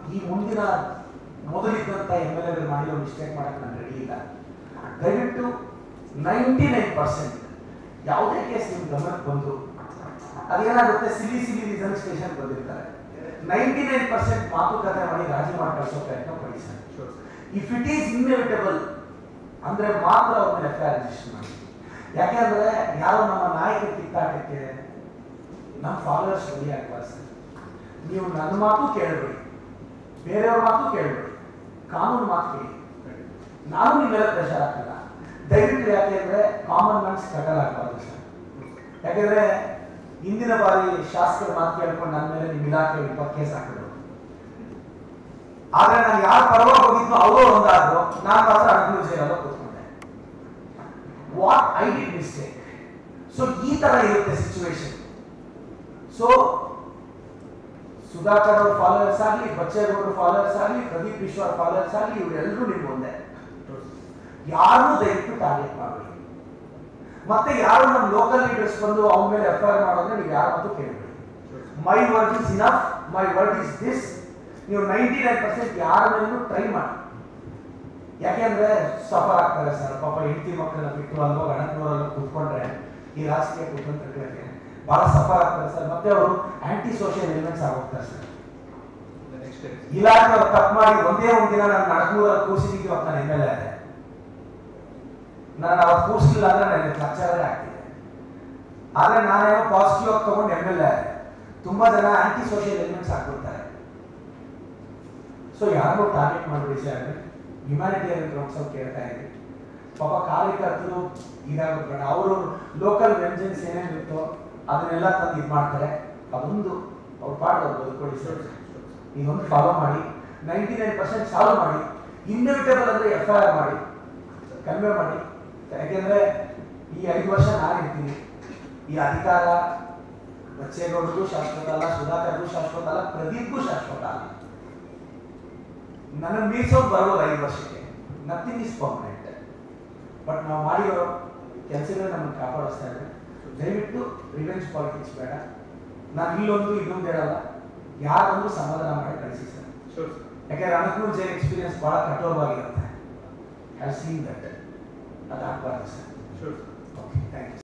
ಈ ಮುಂದಿನ ಮೊದಲಿದ್ದಂಥ M L ಎಗಳು ಮಾಡಿರೋ ಮಿಸ್ಟೇಕ್ ಮಾಡಕ್ಕೆ ನಾನು ರೆಡಿ ಇಲ್ಲ ದಯವಿಟ್ಟು ನೈಂಟಿ ನೈನ್ ಪರ್ಸೆಂಟ್ ಯಾವುದೇ ಕೇಸ್ ನಿಮ್ಮ ಗಮನಕ್ಕೆ ಬಂದು ಅದೇನಾಗುತ್ತೆ ಸಿಲಿ ಸಿಲಿ ರೀಸನ್ ಸ್ಟೇಷನ್ ಬಂದಿರ್ತಾರೆ ನೈಂಟಿ ನೈನ್ ಪರ್ಸೆಂಟ್ ಮಾತುಕತೆ ಮಾಡಿ ರಾಜಿ ಮಾಡಿ ಕಳಿಸೋ ಪ್ರಯತ್ನ ಪಡಿ sir if it is inevitable ಅಂದ್ರೆ ಮಾತ್ರ ಅವ್ರ ಮೇಲೆ ಎಫ್ ಐ ಆರ್ ರಿಜಿಸ್ಟರ್ ಮಾಡಿ ಯಾಕೆಂದ್ರೆ ಯಾರೋ ನಮ್ಮ ನಾಯಕರ ಕಿತ್ತಾಟಕ್ಕೆ ನಮ್ಮ ಫಾಲೋವರ್ಸ್ ಬಲಿ ಆಗ್ಬಾರ್ದು ಸರ್ ನೀವು ನನ್ನ ಮಾತು ಕೇಳಬೇಡಿ ಬೇರೆಯವ್ರ ಮಾತು ಕೇಳಬೇಡಿ ಕಾನೂನು ಮಾತು ಕೇಳಿ ನಾನು ನಿಮ್ಮ ಮೇಲೆ ಪ್ರೆಷರ್ ಹಾಕಲ್ಲ ದಯವಿಟ್ಟು ಯಾಕೆಂದ್ರೆ ಕಾಮನ್ ಮ್ಯಾನ್ಸ್ ಕಟಲ್ ಆಗಬಾರ್ದು ಸರ್ ಯಾಕೆಂದ್ರೆ ಹಿಂದಿನ ಬಾರಿ ಶಾಸಕರ ಮಾತು ಕೇಳ್ಕೊಂಡು ನನ್ನ ಮೇಲೆ ನಿಮ್ಮ ಇಲಾಖೆ ಇಪ್ಪತ್ತು ಕೇಸ್ ಹಾಕಿದ್ರು ಆದ್ರೆ ನಾನು ಯಾರ ಪರವಾಗಿ ಹೋಗಿದ್ನೋ ಅವರು ಒಂದಾದ್ರು ನಾನು ಮಾತ್ರ ಅಡ್ಮಿಟ್ ಜೈಲಲ್ಲಿ ಕೂತ್ಕೊಂಡೆ what I did mistake so ಈ ತರ ಇರುತ್ತೆ ಸಿಚುವೇಶನ್ ಸೊ ಸುಧಾಕರ್ ಅವ್ರ ಫಾಲೋವರ್ಸ್ ಆಗಲಿ ಬಚ್ಚೇಗೌಡರ ಫಾಲೋವರ್ಸ್ ಆಗಲಿ ಪ್ರದೀಪ್ ವಿಶ್ವ ಫಾಲೋವರ್ಸ್ ಆಗಲಿ ಇವರೆಲ್ಲರೂ ನಿಮ್ಮ ಮುಂದೆ ಯಾರನ್ನೂ ದಯವಿಟ್ಟು ಟಾರ್ಗೆಟ್ ಮಾಡಬೇಡಿ ಮತ್ತೆ ಯಾರು ನಮ್ಮ ಲೋಕಲ್ ಲೀಡರ್ಸ್ ಬಂದು ಅವನ ಮೇಲೆ ಎಫ್ ಐ ಆರ್ ಮಾಡೋದ್ರೆ ನೀವು ಯಾರ ಮಾತು ಕೇಳಬೇಡಿ my word is enough my word is this ನೀವು ನೈಂಟಿ ನೈನ್ ಪರ್ಸೆಂಟ್ ಯಾರ ಮೇಲೂ ಟ್ರೈ ಮಾಡಿ ಯಾಕೆಂದ್ರೆ ಸಫರ್ ಆಗ್ತಾರೆ ಸರ್ ಪಾಪ ಹೆಂಡತಿ ಮಕ್ಕಳನ್ನ ಬಿಟ್ಟು ಅಲ್ವೋ ಗಣಕನವರೆಲ್ಲ ಕೂತ್ಕೊಂಡ್ರೆ ಈ ರಾಜಕೀಯ ಕುತಂತ್ರಗಳಿಗೆ ಬಹಳ ಸಫರ್ ಆಗ್ತಾರೆ ಸರ್ ಮತ್ತೆ ಅವರು ಆಂಟಿ ಸೋಷಿಯಲ್ ಎಲಿಮೆಂಟ್ಸ್ ಆಗೋಗ್ತಾರೆ ಸರ್ ಇಲಾಖೆ ಅವ್ರು ತಪ್ಪು ಮಾಡಿ ಒಂದೇ ಒಂದು ದಿನ ನಾನು ನಡಕೂರಲ್ಲಿ ಕೂರಿಸಿದ್ದಕ್ಕೆ ಇವತ್ತು ನಾನು ಎಮ್ ಎಲ್ ಎ ನಾನು ಅವತ್ತು ಕೂರಿಸಲಿಲ್ಲ ಅಂದ್ರೆ ನನಗೆ ಕ್ಲಚಾರೇ ಆಗ್ತಿದೆ ಆದ್ರೆ ನಾನೇನೋ ಪಾಸಿಟಿವ್ ಆಗಿ ತಗೊಂಡು ಎಮ್ ಎಲ್ ಎ ತುಂಬಾ ಜನ ಆಂಟಿ ಸೋಷಿಯಲ್ ಎಲಿಮೆಂಟ್ಸ್ ಆಗ್ಬಿಡ್ತಾರೆ ಸೊ ಯಾರನ್ನೂ ಟಾರ್ಗೆಟ್ ಮಾಡಬೇಡಿ ಸರ್ ಹ್ಯುಮ್ಯಾನಿಟೇರಿಯನ್ ಗ್ರೌಂಡ್ಸ್ ಅವ್ರು ಕೇಳ್ತಾ ಇದ್ವಿ ಪಾಪ ಕಾರ್ಯಕರ್ತರು ಇದಾಗೋದು ಬೇಡ ಅವರು ಲೋಕಲ್ ವೆಂಜನ್ಸ್ ಏನೇನಿರುತ್ತೋ ಅದನ್ನೆಲ್ಲ ತಂದು ಇದು ಮಾಡ್ತಾರೆ ಅದೊಂದು ಅವ್ರ ಪಾಡ್ ಅವ್ರು ಬದುಕೊಳ್ಳಿ ಸರ್ ಇದೊಂದು ಫಾಲೋ ಮಾಡಿ ನೈಂಟಿ ನೈನ್ ಪರ್ಸೆಂಟ್ ಸಾಲ್ವ್ ಮಾಡಿ ಇನ್ಎವಿಟಬಲ್ ಅಂದ್ರೆ ಎಫ್ ಐ ಆರ್ ಮಾಡಿ ಕನ್ವೆ ಮಾಡಿ ಯಾಕೆಂದ್ರೆ ಈ ಐದು ವರ್ಷ ನಾನು ಇರ್ತೀನಿ ಈ ಅಧಿಕಾರ ಬಚ್ಚೇಗೌಡರಿಗೂ ಶಾಶ್ವತ ಅಲ್ಲ ಸುಧಾಕರ್ಗೂ ಶಾಶ್ವತ ಅಲ್ಲ ಪ್ರದೀಪ್ಗೂ ಶಾಶ್ವತ ಅಲ್ಲ ನನ್ನ ಮೀರ್ಸೋದು ಬರೋದು ಐದು ವರ್ಷಕ್ಕೆ ನಥಿಂಗ್ ಇಸ್ ಪರ್ಮನೆಂಟ್ ಬಟ್ ನಾವು ಮಾಡಿರೋ ಕೆಲಸಗಳೇ ನಮ್ಮನ್ನು ಕಾಪಾಡಿಸ್ತಾ ಇದ್ದಾರೆ ದಯವಿಟ್ಟು ರಿವೆಂಜ್ ಪಾಲಿಟಿಕ್ಸ್ ಬೇಡ ನಾನು ಇಲ್ಲೊಂದು ಇನ್ನೊಂದು ಹೇಳಲ್ಲ ಯಾರೊಂದು ಸಮಾಧಾನ ಮಾಡಿ ಕಳಿಸಿ ಸರ್ ಯಾಕೆಂದ್ರೆ ಅನಕೂಲ್ ಜೈನ್ ಎಕ್ಸ್ಪೀರಿಯನ್ಸ್ ಬಹಳ ಕಠೋರವಾಗಿರುತ್ತೆ ಹ್ಯಾವ್ ಸೀನ್ ದಟ್ ಅದಾಗಬಾರ್ದು ಸರ್ ಓಕೆ ಥ್ಯಾಂಕ್ ಯು